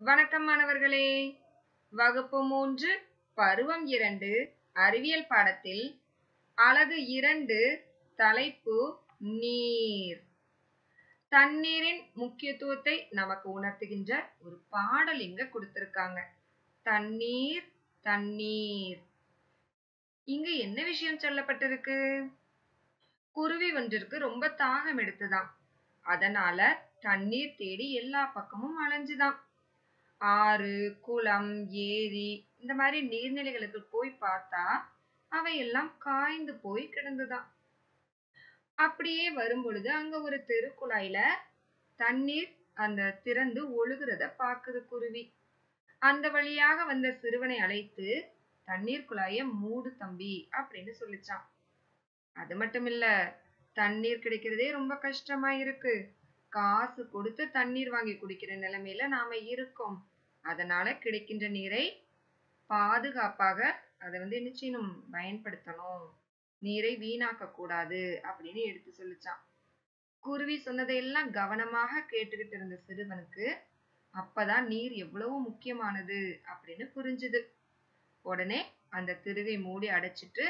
வணக்கம் மாணவர்களே வகுப்பு மூன்று பருவம் இரண்டு அறிவியல் பாடத்தில் அலகு இரண்டு தலைப்பு நீர் தண்ணீரின் முக்கியத்துவத்தை நமக்கு உணர்த்துகின்ற ஒரு பாடல் இங்க கொடுத்திருக்காங்க தண்ணீர் தண்ணீர் இங்க என்ன விஷயம் சொல்லப்பட்டிருக்கு குருவி ஒன்றிற்கு ரொம்ப தாகம் எடுத்துதாம் அதனால தண்ணீர் தேடி எல்லா பக்கமும் அலைஞ்சுதான் ஆறு குளம் ஏரி இந்த மாதிரி நீர்நிலைகளுக்கு போய் பார்த்தா அவையெல்லாம் காய்ந்து போய் கிடந்துதான் அப்படியே வரும் பொழுது அங்க ஒரு தெருக்குழாயில தண்ணீர் அந்த திறந்து ஒழுகுறத பாக்குது குருவி அந்த வழியாக வந்த சிறுவனை அழைத்து தண்ணீர் குழாய மூடு தம்பி அப்படின்னு சொல்லிச்சான் அது மட்டும் இல்ல தண்ணீர் கிடைக்கிறதே ரொம்ப கஷ்டமா இருக்கு காசு கொடுத்து தண்ணீர் வாங்கி குடிக்கிற நிலைமையில நாம இருக்கோம் அதனால கிடைக்கின்ற நீரை பாதுகாப்பாக அதை வந்து என்ன செய்யணும் பயன்படுத்தணும் நீரை வீணாக்க கூடாது அப்படின்னு எடுத்து சொல்லிச்சான் குருவி சொன்னதையெல்லாம் கவனமாக கேட்டுக்கிட்டு இருந்த சிறுவனுக்கு அப்பதான் நீர் எவ்வளவு முக்கியமானது அப்படின்னு புரிஞ்சுது உடனே அந்த திருகை மூடி அடைச்சிட்டு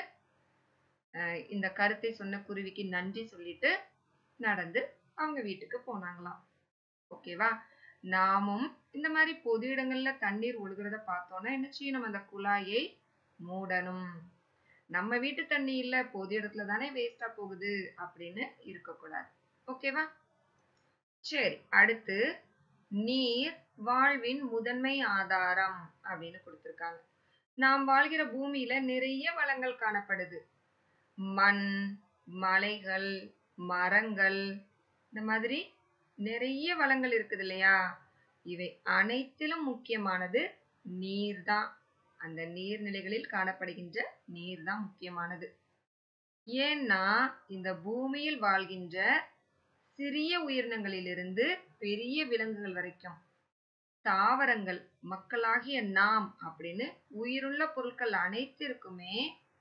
இந்த கருத்தை சொன்ன குருவிக்கு நன்றி சொல்லிட்டு நடந்து அவங்க வீட்டுக்கு போனாங்களாம் ஓகேவா நாமும் இந்த மாதிரி பொது இடங்கள்ல தண்ணீர் ஒழுகுறத பார்த்தோம்னா என்ன செய்யணும் அந்த குழாயை மூடணும் நம்ம வீட்டு தண்ணி இல்ல பொது இடத்துல தானே வேஸ்டா போகுது அப்படின்னு இருக்கக்கூடாது ஓகேவா சரி அடுத்து நீர் வாழ்வின் முதன்மை ஆதாரம் அப்படின்னு கொடுத்திருக்காங்க நாம் வாழ்கிற பூமியில நிறைய வளங்கள் காணப்படுது மண் மலைகள் மரங்கள் இந்த மாதிரி நிறைய வளங்கள் இருக்குது இல்லையா இவை அனைத்திலும் முக்கியமானது நீர் தான் அந்த நீர்நிலைகளில் காணப்படுகின்ற நீர் தான் முக்கியமானது ஏன்னா இந்த பூமியில் வாழ்கின்ற சிறிய உயிரினங்களிலிருந்து பெரிய விலங்குகள் வரைக்கும் தாவரங்கள் மக்களாகிய நாம் அப்படின்னு உயிருள்ள பொருட்கள் அனைத்திற்குமே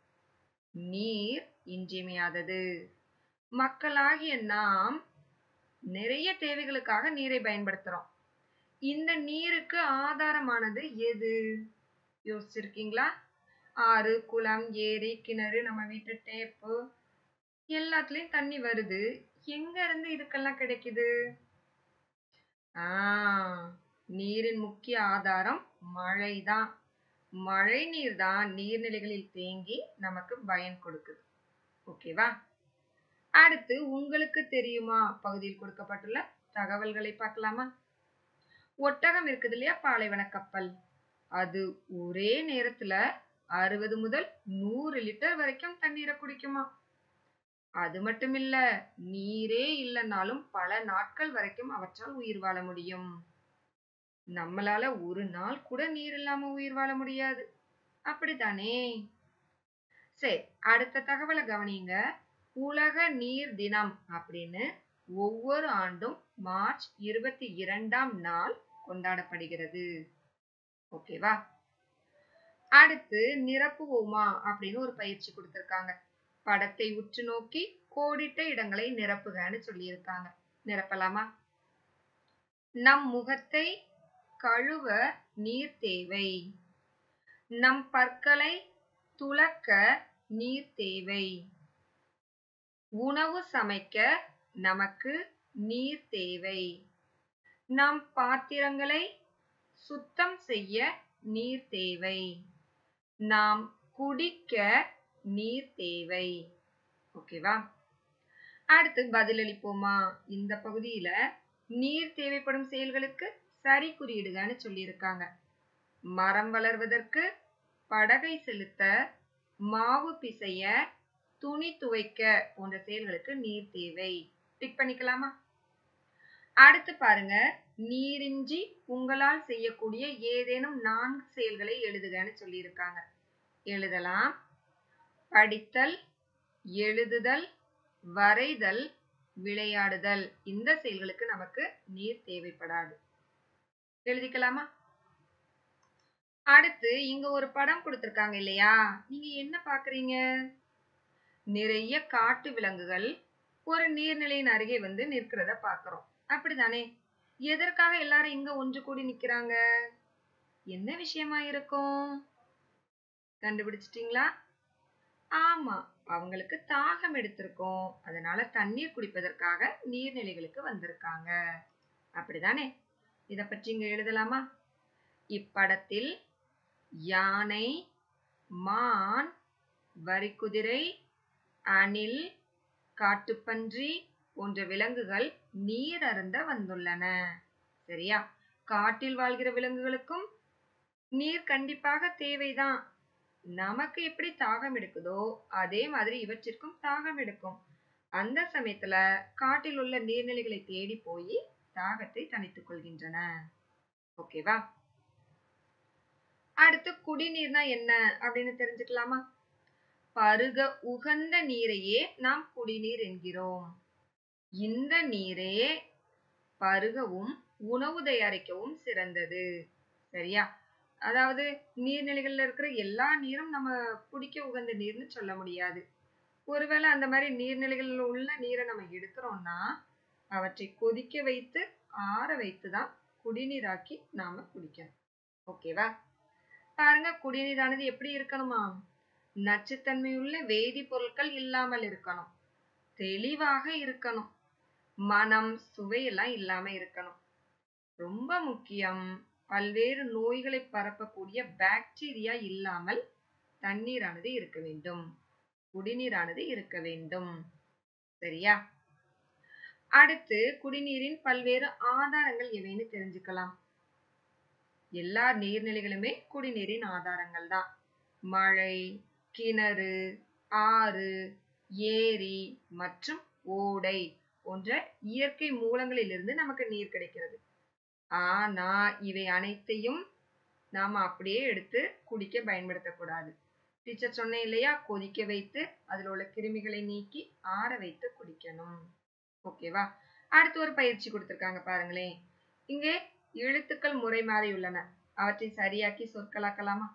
நீர் இன்றியமையாதது மக்களாகிய நாம் நிறைய தேவைகளுக்காக நீரை பயன்படுத்துறோம் இந்த நீருக்கு ஆதாரமானது எது யோசிச்சிருக்கீங்களா ஆறு குளம் ஏரி கிணறு நம்ம வீட்டு டேப்பு எல்லாத்துலயும் தண்ணி வருது எங்க இருந்து இதுக்கெல்லாம் கிடைக்குது ஆஹ் நீரின் முக்கிய ஆதாரம் மழைதான் மழை நீர் தான் நீர்நிலைகளில் தேங்கி நமக்கு பயன் கொடுக்குது ஓகேவா அடுத்து உங்களுக்கு தெரியுமா பகுதியில் கொடுக்கப்பட்டுள்ள தகவல்களை பார்க்கலாமா ஒட்டகம் இருக்குது இல்லையா பாலைவன கப்பல் அது ஒரே நேரத்துல அறுபது முதல் நூறு லிட்டர் வரைக்கும் தண்ணீரை குடிக்குமா அது மட்டும் இல்ல நீரே இல்லைனாலும் பல நாட்கள் வரைக்கும் அவற்றால் உயிர் வாழ முடியும் நம்மளால ஒரு நாள் கூட நீர் இல்லாம உயிர் வாழ முடியாது அப்படித்தானே சரி அடுத்த தகவலை கவனிங்க உலக நீர் தினம் அப்படின்னு ஒவ்வொரு ஆண்டும் மார்ச் இருபத்தி இரண்டாம் நாள் கொண்டாடப்படுகிறது ஓகேவா அடுத்து நிரப்புவோமா அப்படின்னு ஒரு பயிற்சி கொடுத்திருக்காங்க படத்தை உற்று நோக்கி கோடிட்ட இடங்களை நிரப்புகன்னு சொல்லியிருக்காங்க நிரப்பலாமா நம் முகத்தை கழுவ நீர் தேவை நம் பற்களை துளக்க நீர் தேவை உணவு சமைக்க நமக்கு நீர் தேவை நம் பாத்திரங்களை சுத்தம் செய்ய நீர் தேவை நாம் குடிக்க நீர் தேவை ஓகேவா அடுத்து பதிலளிப்போமா இந்த பகுதியில நீர் தேவைப்படும் செயல்களுக்கு சரி குறியிடுகன்னு சொல்லியிருக்காங்க மரம் வளர்வதற்கு படகை செலுத்த மாவு பிசைய துணி துவைக்க போன்ற செயல்களுக்கு நீர் தேவை டிக் பண்ணிக்கலாமா அடுத்து பாருங்க நீரின்றி உங்களால் செய்யக்கூடிய ஏதேனும் நான்கு செயல்களை எழுதுகன்னு சொல்லியிருக்காங்க எழுதலாம் படித்தல் எழுதுதல் வரைதல் விளையாடுதல் இந்த செயல்களுக்கு நமக்கு நீர் தேவைப்படாது எழுதிக்கலாமா அடுத்து இங்க ஒரு படம் கொடுத்திருக்காங்க இல்லையா நீங்க என்ன பாக்குறீங்க நிறைய காட்டு விலங்குகள் ஒரு நீர்நிலையின் அருகே வந்து நிற்கிறத பாக்குறோம் அப்படிதானே எதற்காக எல்லாரும் இங்க ஒன்று கூடி நிக்கிறாங்க என்ன விஷயமா இருக்கும் கண்டுபிடிச்சிட்டீங்களா ஆமா அவங்களுக்கு தாகம் எடுத்திருக்கும் அதனால தண்ணீர் குடிப்பதற்காக நீர்நிலைகளுக்கு வந்திருக்காங்க அப்படிதானே இத பற்றி இங்க எழுதலாமா இப்படத்தில் யானை மான் வரிக்குதிரை அணில் காட்டுப்பன்றி போன்ற விலங்குகள் நீர் அருந்த வந்துள்ளன சரியா காட்டில் வாழ்கிற விலங்குகளுக்கும் நீர் கண்டிப்பாக தேவைதான் நமக்கு எப்படி தாகம் எடுக்குதோ அதே மாதிரி இவற்றிற்கும் தாகம் எடுக்கும் அந்த சமயத்துல காட்டில் உள்ள நீர்நிலைகளை தேடி போய் தாகத்தை தணித்துக் கொள்கின்றன ஓகேவா அடுத்து குடிநீர்னா என்ன அப்படின்னு தெரிஞ்சுக்கலாமா பருக உகந்த நீரையே நாம் குடிநீர் என்கிறோம் இந்த நீரே பருகவும் உணவு தயாரிக்கவும் சிறந்தது சரியா அதாவது நீர்நிலைகள்ல இருக்கிற எல்லா நீரும் நம்ம குடிக்க உகந்த நீர்னு சொல்ல முடியாது ஒருவேளை அந்த மாதிரி நீர்நிலைகள்ல உள்ள நீரை நம்ம எடுக்கிறோம்னா அவற்றை கொதிக்க வைத்து ஆற வைத்து தான் குடிநீராக்கி நாம குடிக்கணும் ஓகேவா பாருங்க குடிநீரானது எப்படி இருக்கணுமா நச்சுத்தன்மையுள்ள வேதிப்பொருட்கள் இல்லாமல் இருக்கணும் தெளிவாக இருக்கணும் மனம் சுவையெல்லாம் இல்லாம இருக்கணும் ரொம்ப முக்கியம் பல்வேறு நோய்களை பரப்பக்கூடிய பாக்டீரியா இல்லாமல் தண்ணீரானது இருக்க வேண்டும் குடிநீரானது இருக்க வேண்டும் சரியா அடுத்து குடிநீரின் பல்வேறு ஆதாரங்கள் எவைன்னு தெரிஞ்சுக்கலாம் எல்லா நீர்நிலைகளுமே குடிநீரின் ஆதாரங்கள் தான் மழை கிணறு ஆறு ஏரி மற்றும் ஓடை போன்ற இயற்கை மூலங்களிலிருந்து நமக்கு நீர் கிடைக்கிறது ஆனா இவை அனைத்தையும் நாம அப்படியே எடுத்து குடிக்க பயன்படுத்தக்கூடாது டீச்சர் சொன்னேன் இல்லையா கொதிக்க வைத்து அதில் உள்ள கிருமிகளை நீக்கி ஆற வைத்து குடிக்கணும் ஓகேவா அடுத்து ஒரு பயிற்சி கொடுத்திருக்காங்க பாருங்களேன் இங்கே எழுத்துக்கள் முறை மாறி உள்ளன அவற்றை சரியாக்கி சொற்களாக்கலாமா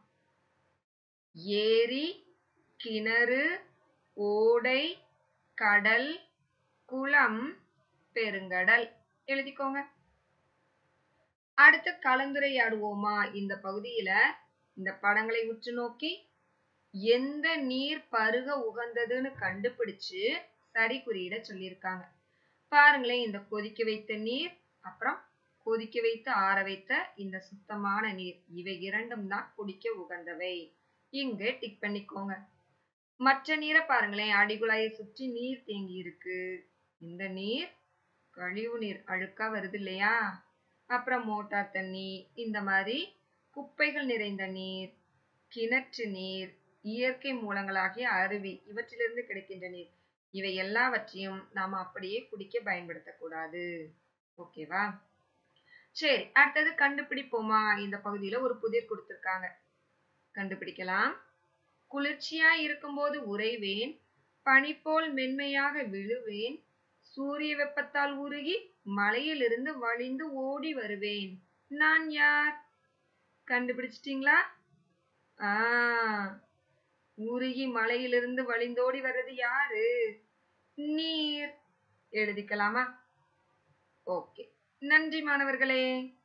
ஏரி கிணறு ஓடை கடல் குளம் பெருங்கடல் எழுதிக்கோங்க அடுத்து கலந்துரையாடுவோமா இந்த பகுதியில இந்த படங்களை உற்று நோக்கி எந்த நீர் பருக உகந்ததுன்னு கண்டுபிடிச்சு சரி குறியிட சொல்லியிருக்காங்க பாருங்களேன் இந்த கொதிக்க வைத்த நீர் அப்புறம் கொதிக்க வைத்து ஆற வைத்த இந்த சுத்தமான நீர் இவை இரண்டும் தான் குடிக்க உகந்தவை இங்கு டிக் பண்ணிக்கோங்க மற்ற நீரை பாருங்களேன் அடிகுழாயை சுற்றி நீர் தேங்கி இருக்கு இந்த நீர் கழிவு நீர் அழுக்கா வருது இல்லையா அப்புறம் மோட்டார் தண்ணி இந்த மாதிரி குப்பைகள் நிறைந்த நீர் கிணற்று நீர் இயற்கை மூலங்களாகிய அருவி இவற்றிலிருந்து கிடைக்கின்ற நீர் இவை எல்லாவற்றையும் நாம அப்படியே குடிக்க பயன்படுத்தக்கூடாது ஓகேவா சரி அடுத்தது கண்டுபிடிப்போமா இந்த பகுதியில ஒரு புதிர் கொடுத்திருக்காங்க கண்டுபிடிக்கலாம் குளிர்ச்சியா இருக்கும்போது உறைவேன் பனி போல் மென்மையாக விழுவேன் சூரிய வெப்பத்தால் உருகி மலையிலிருந்து வழிந்து ஓடி வருவேன் நான் யார் கண்டுபிடிச்சிட்டீங்களா ஆ உருகி மலையிலிருந்து வழிந்தோடி வர்றது யாரு நீர் எழுதிக்கலாமா ஓகே நன்றி மாணவர்களே